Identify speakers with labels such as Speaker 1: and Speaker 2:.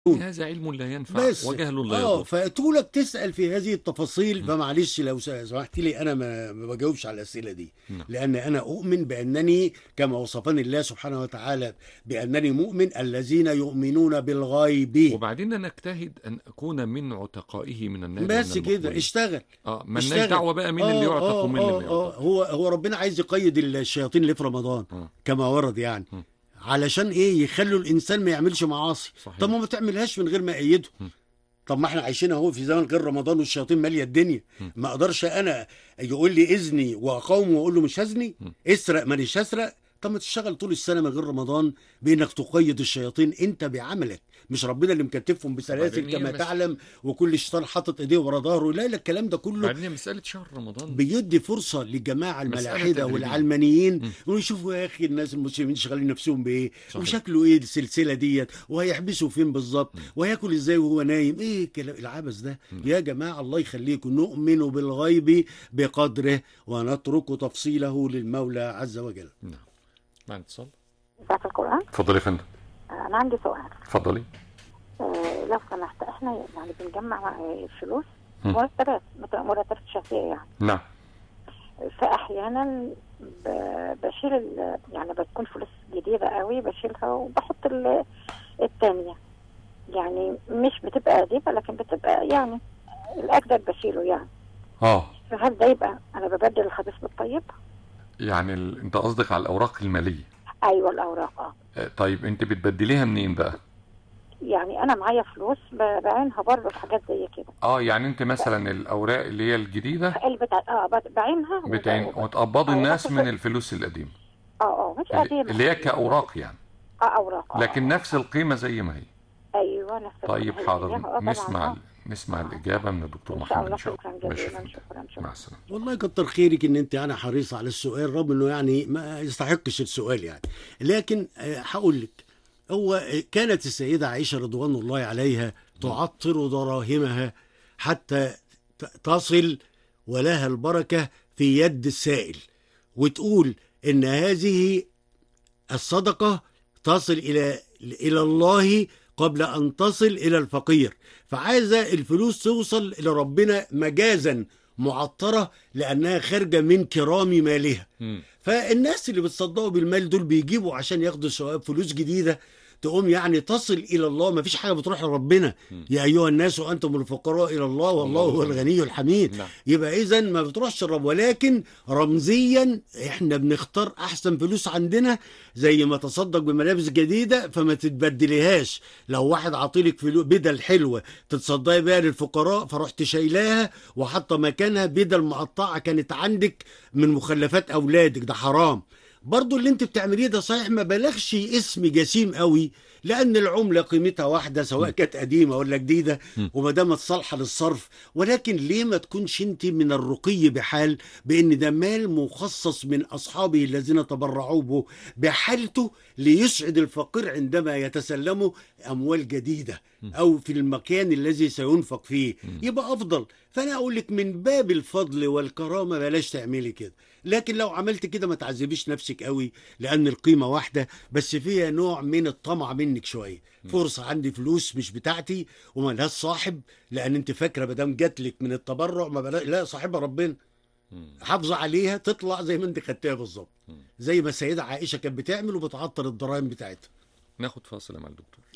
Speaker 1: هذا علم لا ينفع
Speaker 2: بس
Speaker 1: وجهل لا
Speaker 2: اه
Speaker 1: يضر
Speaker 2: فاتولك تسال في هذه التفاصيل فمعلش لو سمحت لي انا ما ما بجاوبش على الاسئله دي
Speaker 1: نعم.
Speaker 2: لان انا اؤمن بانني كما وصفني الله سبحانه وتعالى بانني مؤمن الذين يؤمنون بالغيب
Speaker 1: وبعدين انا اجتهد ان اكون من عتقائه من النار
Speaker 2: بس
Speaker 1: ومن
Speaker 2: كده
Speaker 1: المقبولين.
Speaker 2: اشتغل
Speaker 1: اه مالناش
Speaker 2: اشتغل.
Speaker 1: دعوه بقى مين اللي
Speaker 2: آه،
Speaker 1: يعتق
Speaker 2: آه،
Speaker 1: ومين اللي ما
Speaker 2: آه،
Speaker 1: يعتق
Speaker 2: آه. هو هو ربنا عايز يقيد الشياطين اللي في رمضان
Speaker 1: آه.
Speaker 2: كما ورد يعني
Speaker 1: م.
Speaker 2: علشان ايه يخلوا الانسان ما يعملش معاصي
Speaker 1: صحيح.
Speaker 2: طب ما ما تعملهاش من غير ما ايده
Speaker 1: م.
Speaker 2: طب ما احنا عايشين اهو في زمن غير رمضان والشياطين ماليه الدنيا ما اقدرش انا يقول لي اذني واقاومه واقول له مش هزني
Speaker 1: م.
Speaker 2: اسرق مانيش هسرق طب ما تشتغل طول السنه من غير رمضان بانك تقيد الشياطين انت بعملك مش ربنا اللي مكتفهم بسلاسل
Speaker 1: وبعدين هي
Speaker 2: كما
Speaker 1: مس-
Speaker 2: تعلم وكل شيطان حاطط ايديه ورا ظهره لا لا الكلام ده كله
Speaker 1: بعدين هي مساله شهر رمضان
Speaker 2: بيدي فرصه للجماعه
Speaker 1: مسألة
Speaker 2: الملاحده
Speaker 1: تدريبية.
Speaker 2: والعلمانيين
Speaker 1: م.
Speaker 2: ويشوفوا يا اخي الناس المسلمين شغالين نفسهم بايه
Speaker 1: صحيح.
Speaker 2: وشكله ايه السلسله ديت وهيحبسوا فين بالظبط
Speaker 1: م.
Speaker 2: وهياكل ازاي وهو نايم ايه الكلام العبث ده
Speaker 1: م.
Speaker 2: يا جماعه الله يخليكم نؤمن بالغيب بقدره ونترك تفصيله للمولى عز وجل
Speaker 1: نعم مع اتصال
Speaker 3: بتاعت القرآن
Speaker 1: اتفضلي يا فندم
Speaker 3: أنا عندي سؤال
Speaker 1: اتفضلي
Speaker 3: آه لو سمحت إحنا يعني بنجمع آه، فلوس
Speaker 1: مم.
Speaker 3: مرتبات مت- مرتبات شهرية يعني
Speaker 1: نعم
Speaker 3: فأحيانا ب- بشيل ال- يعني بتكون فلوس جديدة قوي بشيلها وبحط ال- التانية يعني مش بتبقى قديمة لكن بتبقى يعني الأجدد بشيله يعني
Speaker 1: اه
Speaker 3: فهل ده يبقى أنا ببدل الخبيث بالطيب؟
Speaker 1: يعني ال... انت قصدك على الاوراق الماليه
Speaker 3: أيوة الأوراق أه
Speaker 1: آه، طيب انت بتبدليها منين بقى
Speaker 3: يعني أنا معايا فلوس ب- بعينها برضه في حاجات زي كده
Speaker 1: اه يعني انت مثلا الاوراق اللي هي الجديده
Speaker 3: البتاع اه بت- بعينها وب-
Speaker 1: بتعين
Speaker 3: وب-
Speaker 1: وتقبضي
Speaker 3: آه،
Speaker 1: الناس
Speaker 3: وباخد-
Speaker 1: من الفلوس القديمه
Speaker 3: اه اه مش
Speaker 1: اللي
Speaker 3: قديمة
Speaker 1: اللي هي كاوراق يعني
Speaker 3: اه اوراق آه.
Speaker 1: لكن نفس القيمه زي ما هي
Speaker 3: ايوه نفس
Speaker 1: طيب
Speaker 3: الحاجة.
Speaker 1: حاضر
Speaker 3: آه، طبعاً،
Speaker 1: نسمع
Speaker 3: آه.
Speaker 1: نسمع الاجابه من الدكتور
Speaker 3: ان شاء
Speaker 1: محمد
Speaker 3: الله
Speaker 1: ان شاء
Speaker 3: شكرا
Speaker 1: الله ماشي يا
Speaker 3: جزيلا
Speaker 1: فندم.
Speaker 3: شكرا شكرا
Speaker 1: مع السلامه
Speaker 2: والله كتر خيرك ان انت انا حريص على السؤال رغم انه يعني ما يستحقش السؤال يعني لكن آه، هقول لك هو آه، كانت السيده عائشه رضوان الله عليها تعطر دراهمها حتى ت- تصل ولها البركه في يد السائل وتقول ان هذه الصدقه تصل الى الى الله قبل ان تصل الى الفقير فعايزه الفلوس توصل لربنا مجازا معطره لانها خارجه من كرام مالها
Speaker 1: مم.
Speaker 2: فالناس اللي بتصدقوا بالمال دول بيجيبوا عشان ياخدوا ثواب فلوس جديده تقوم يعني تصل الى الله ما فيش حاجه بتروح لربنا
Speaker 1: مم.
Speaker 2: يا ايها الناس وانتم الفقراء الى الله والله هو الغني الحميد
Speaker 1: نعم
Speaker 2: يبقى اذا ما بتروحش الرب ولكن رمزيا احنا بنختار احسن فلوس عندنا زي ما تصدق بملابس جديده فما تتبدليهاش لو واحد عاطيلك فلوس بدل حلوه تتصدقي بيها للفقراء فرحت شايلاها وحاطه مكانها بدل مقطعه كانت عندك من مخلفات اولادك ده حرام برضو اللي انت بتعمليه ده صحيح ما بلغش اسم جسيم قوي لان العمله قيمتها واحده سواء كانت قديمه ولا جديده
Speaker 1: م.
Speaker 2: وما دامت صالحه للصرف ولكن ليه ما تكونش انت من الرقي بحال بان ده مال مخصص من اصحابه الذين تبرعوا به بحالته ليسعد الفقير عندما يتسلمه اموال جديده او في المكان الذي سينفق فيه يبقى افضل فانا اقول لك من باب الفضل والكرامه بلاش تعملي كده لكن لو عملت كده ما تعذبيش نفسك قوي لان القيمه واحده بس فيها نوع من الطمع منك شويه فرصه عندي فلوس مش بتاعتي وملهاش صاحب لان انت فاكره ما دام جات لك من التبرع ما بلا... لا صاحبها ربنا
Speaker 1: مم.
Speaker 2: حافظه عليها تطلع زي ما انت خدتها بالظبط
Speaker 1: مم.
Speaker 2: زي ما السيده عائشه كانت بتعمل وبتعطر الضرائب بتاعتها
Speaker 1: ناخد فاصل مع الدكتور